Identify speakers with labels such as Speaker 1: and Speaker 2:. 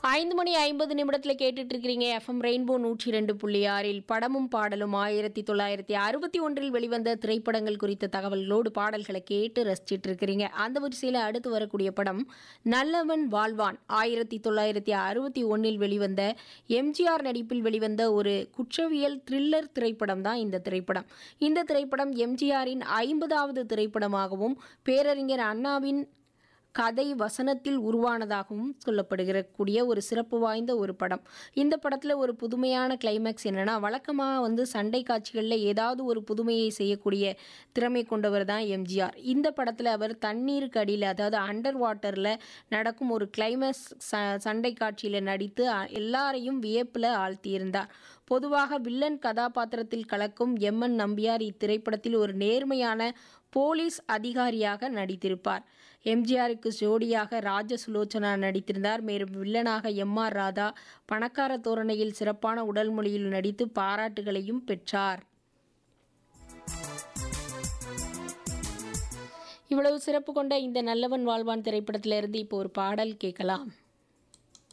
Speaker 1: ஐந்து மணி ஐம்பது நிமிடத்தில் கேட்டுட்டு இருக்கிறீங்க எஃப்எம் ரெயின்போ நூற்றி ரெண்டு புள்ளி ஆறில் படமும் பாடலும் ஆயிரத்தி தொள்ளாயிரத்தி அறுபத்தி ஒன்றில் வெளிவந்த திரைப்படங்கள் குறித்த தகவல்களோடு பாடல்களை கேட்டு ரசிச்சிட்டு இருக்கிறீங்க அந்த வரிசையில் அடுத்து வரக்கூடிய படம் நல்லவன் வாழ்வான் ஆயிரத்தி தொள்ளாயிரத்தி அறுபத்தி ஒன்றில் வெளிவந்த எம்ஜிஆர் நடிப்பில் வெளிவந்த ஒரு குற்றவியல் த்ரில்லர் திரைப்படம் தான் இந்த திரைப்படம் இந்த திரைப்படம் எம்ஜிஆரின் ஐம்பதாவது திரைப்படமாகவும் பேரறிஞர் அண்ணாவின் கதை வசனத்தில் உருவானதாகவும் சொல்லப்படுகிற கூடிய ஒரு சிறப்பு வாய்ந்த ஒரு படம் இந்த படத்தில் ஒரு புதுமையான கிளைமேக்ஸ் என்னென்னா வழக்கமாக வந்து சண்டை காட்சிகளில் ஏதாவது ஒரு புதுமையை செய்யக்கூடிய திறமை கொண்டவர் தான் எம்ஜிஆர் இந்த படத்தில் அவர் தண்ணீருக்கு அடியில் அதாவது அண்டர் வாட்டரில் நடக்கும் ஒரு கிளைமேக்ஸ் ச சண்டை காட்சியில் நடித்து அ- எல்லாரையும் வியப்பில் ஆழ்த்தியிருந்தார் பொதுவாக வில்லன் கதாபாத்திரத்தில் கலக்கும் எம்என் நம்பியார் இத்திரைப்படத்தில் ஒரு நேர்மையான போலீஸ் அதிகாரியாக நடித்திருப்பார் எம்ஜிஆருக்கு ஜோடியாக ராஜ சுலோச்சனா நடித்திருந்தார் மேலும் வில்லனாக எம் ஆர் ராதா பணக்கார தோரணையில் சிறப்பான உடல் மொழியில் நடித்து பாராட்டுகளையும் பெற்றார் இவ்வளவு சிறப்பு கொண்ட இந்த நல்லவன் வாழ்வான் திரைப்படத்திலிருந்து இப்போ ஒரு பாடல் கேட்கலாம்